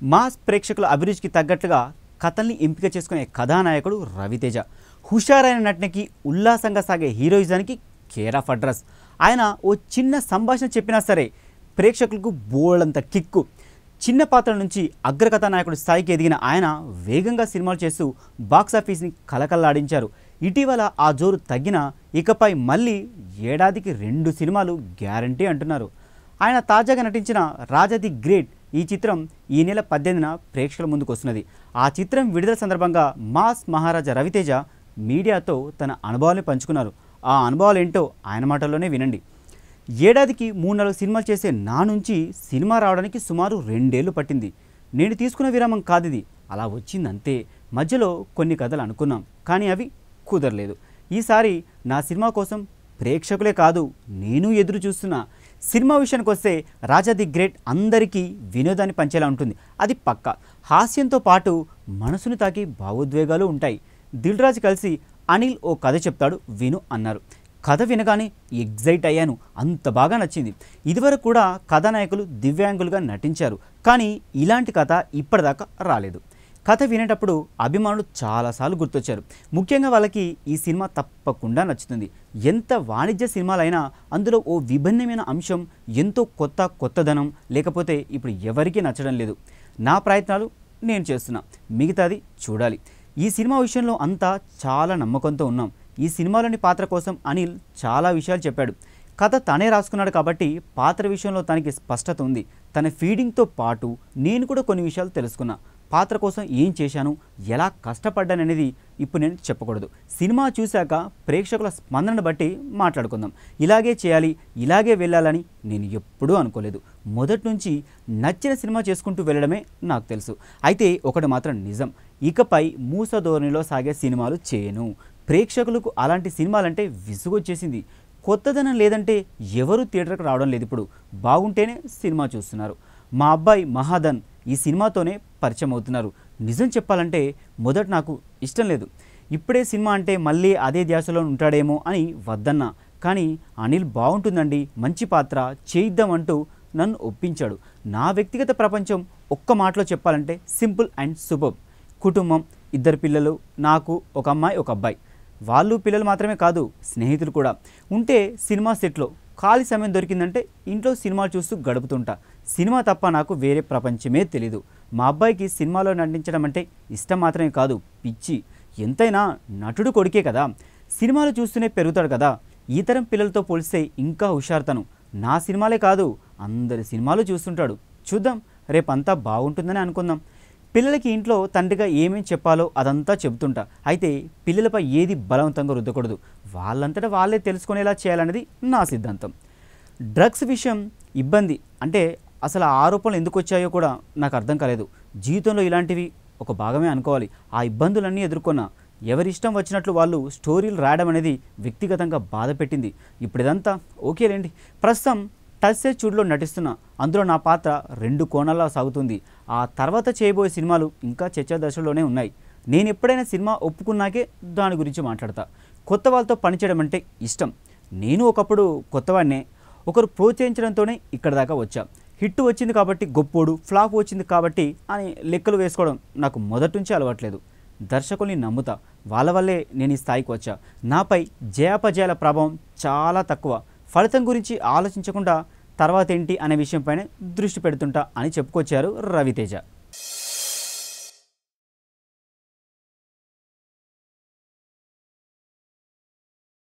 mass ప్రేక్షకుల అభిరుచికి తగ్గట్లుగా కథల్ని ఎంపిక చేసుకునే కథానాయకుడు రవితేజ హుషారైన నటనకి ఉల్లాసంగా సాగే హీరోయిజానికి కేర్ ఆఫ్ అడ్రస్ ఆయన ఓ చిన్న సంభాషణ చెప్పినా సరే ప్రేక్షకులకు బోళ్ళంత కిక్కు చిన్న పాత్ర నుంచి అగ్రకథానాయకుడి స్థాయికి ఎదిగిన ఆయన వేగంగా సినిమాలు చేస్తూ బాక్సాఫీస్ని కలకల్లాడించారు ఇటీవల ఆ జోరు తగ్గిన ఇకపై మళ్ళీ ఏడాదికి రెండు సినిమాలు గ్యారంటీ అంటున్నారు ఆయన తాజాగా నటించిన రాజా ది గ్రేట్ ఈ చిత్రం ఈ నెల పద్దెనిమిదిన ప్రేక్షకుల ముందుకు వస్తున్నది ఆ చిత్రం విడుదల సందర్భంగా మాస్ మహారాజా రవితేజ మీడియాతో తన అనుభవాల్ని పంచుకున్నారు ఆ అనుభవాలు ఏంటో ఆయన మాటల్లోనే వినండి ఏడాదికి మూడు నాలుగు సినిమాలు చేసే నా నుంచి సినిమా రావడానికి సుమారు రెండేళ్లు పట్టింది నేను తీసుకున్న విరామం కాదు ఇది అలా వచ్చింది అంతే మధ్యలో కొన్ని కథలు అనుకున్నాం కానీ అవి కుదరలేదు ఈసారి నా సినిమా కోసం ప్రేక్షకులే కాదు నేను ఎదురు చూస్తున్నా సినిమా విషయానికి వస్తే రాజా ది గ్రేట్ అందరికీ వినోదాన్ని పంచేలా ఉంటుంది అది పక్క హాస్యంతో పాటు మనసును తాకి భావోద్వేగాలు ఉంటాయి దిల్ రాజు కలిసి అనిల్ ఓ కథ చెప్తాడు విను అన్నారు కథ వినగానే ఎగ్జైట్ అయ్యాను అంత బాగా నచ్చింది ఇదివరకు కూడా కథానాయకులు దివ్యాంగులుగా నటించారు కానీ ఇలాంటి కథ ఇప్పటిదాకా రాలేదు కథ వినేటప్పుడు అభిమానులు చాలాసార్లు గుర్తొచ్చారు ముఖ్యంగా వాళ్ళకి ఈ సినిమా తప్పకుండా నచ్చుతుంది ఎంత వాణిజ్య సినిమాలైనా అందులో ఓ విభిన్నమైన అంశం ఎంతో కొత్త కొత్తదనం లేకపోతే ఇప్పుడు ఎవరికీ నచ్చడం లేదు నా ప్రయత్నాలు నేను చేస్తున్నా మిగతాది చూడాలి ఈ సినిమా విషయంలో అంతా చాలా నమ్మకంతో ఉన్నాం ఈ సినిమాలోని పాత్ర కోసం అనిల్ చాలా విషయాలు చెప్పాడు కథ తనే రాసుకున్నాడు కాబట్టి పాత్ర విషయంలో తనకి స్పష్టత ఉంది తన ఫీడింగ్తో పాటు నేను కూడా కొన్ని విషయాలు తెలుసుకున్నా పాత్ర కోసం ఏం చేశాను ఎలా కష్టపడ్డాననేది ఇప్పుడు నేను చెప్పకూడదు సినిమా చూశాక ప్రేక్షకుల స్పందనను బట్టి మాట్లాడుకుందాం ఇలాగే చేయాలి ఇలాగే వెళ్ళాలని నేను ఎప్పుడూ అనుకోలేదు మొదటి నుంచి నచ్చిన సినిమా చేసుకుంటూ వెళ్ళడమే నాకు తెలుసు అయితే ఒకటి మాత్రం నిజం ఇకపై మూస ధోరణిలో సాగే సినిమాలు చేయను ప్రేక్షకులకు అలాంటి సినిమాలంటే విసుగొచ్చేసింది కొత్తదనం లేదంటే ఎవరు థియేటర్కి రావడం లేదు ఇప్పుడు బాగుంటేనే సినిమా చూస్తున్నారు మా అబ్బాయి మహాదన్ ఈ సినిమాతోనే పరిచయం అవుతున్నారు నిజం చెప్పాలంటే మొదట నాకు ఇష్టం లేదు ఇప్పుడే సినిమా అంటే మళ్ళీ అదే ధ్యాసలో ఉంటాడేమో అని వద్దన్నా కానీ అనిల్ బాగుంటుందండి మంచి పాత్ర చేయిద్దామంటూ నన్ను ఒప్పించాడు నా వ్యక్తిగత ప్రపంచం ఒక్క మాటలో చెప్పాలంటే సింపుల్ అండ్ సూపర్ కుటుంబం ఇద్దరు పిల్లలు నాకు ఒక అమ్మాయి ఒక అబ్బాయి వాళ్ళు పిల్లలు మాత్రమే కాదు స్నేహితులు కూడా ఉంటే సినిమా సెట్లో ఖాళీ సమయం దొరికిందంటే ఇంట్లో సినిమాలు చూస్తూ గడుపుతుంటా సినిమా తప్ప నాకు వేరే ప్రపంచమే తెలీదు మా అబ్బాయికి సినిమాలో నటించడం అంటే ఇష్టం మాత్రమే కాదు పిచ్చి ఎంతైనా నటుడు కొడుకే కదా సినిమాలు చూస్తూనే పెరుగుతాడు కదా ఈ తరం పిల్లలతో పోలిస్తే ఇంకా హుషారుతను నా సినిమాలే కాదు అందరి సినిమాలు చూస్తుంటాడు చూద్దాం రేపంతా బాగుంటుందని అనుకుందాం పిల్లలకి ఇంట్లో తండ్రిగా ఏమేం చెప్పాలో అదంతా చెబుతుంటా అయితే పిల్లలపై ఏది బలవంతంగా రుద్దకూడదు వాళ్ళంతటా వాళ్ళే తెలుసుకునేలా చేయాలనేది నా సిద్ధాంతం డ్రగ్స్ విషయం ఇబ్బంది అంటే అసలు ఆ ఆరోపణలు ఎందుకు వచ్చాయో కూడా నాకు అర్థం కాలేదు జీవితంలో ఇలాంటివి ఒక భాగమే అనుకోవాలి ఆ ఇబ్బందులన్నీ ఎదుర్కొన్నా ఎవరి ఇష్టం వచ్చినట్లు వాళ్ళు స్టోరీలు రాయడం అనేది వ్యక్తిగతంగా బాధ పెట్టింది ఇప్పుడు ఇదంతా ఓకేలేండి ప్రస్తుతం టస్సే చూడ్లో నటిస్తున్నా అందులో నా పాత్ర రెండు కోణాల్లో సాగుతుంది ఆ తర్వాత చేయబోయే సినిమాలు ఇంకా చర్చా దశలోనే ఉన్నాయి నేను ఎప్పుడైనా సినిమా ఒప్పుకున్నాకే దాని గురించి మాట్లాడతా కొత్త వాళ్ళతో పనిచేయడం అంటే ఇష్టం నేను ఒకప్పుడు కొత్తవాడినే ఒకరు ప్రోత్సహించడంతోనే ఇక్కడ దాకా వచ్చా హిట్ వచ్చింది కాబట్టి గొప్పోడు ఫ్లాప్ వచ్చింది కాబట్టి అని లెక్కలు వేసుకోవడం నాకు మొదటి నుంచి అలవాట్లేదు దర్శకుల్ని నమ్ముతా వాళ్ళ వల్లే నేను ఈ స్థాయికి వచ్చా నాపై జయాపజయాల ప్రభావం చాలా తక్కువ ఫలితం గురించి ఆలోచించకుండా తర్వాత ఏంటి అనే విషయంపైనే దృష్టి పెడుతుంటా అని చెప్పుకొచ్చారు రవితేజ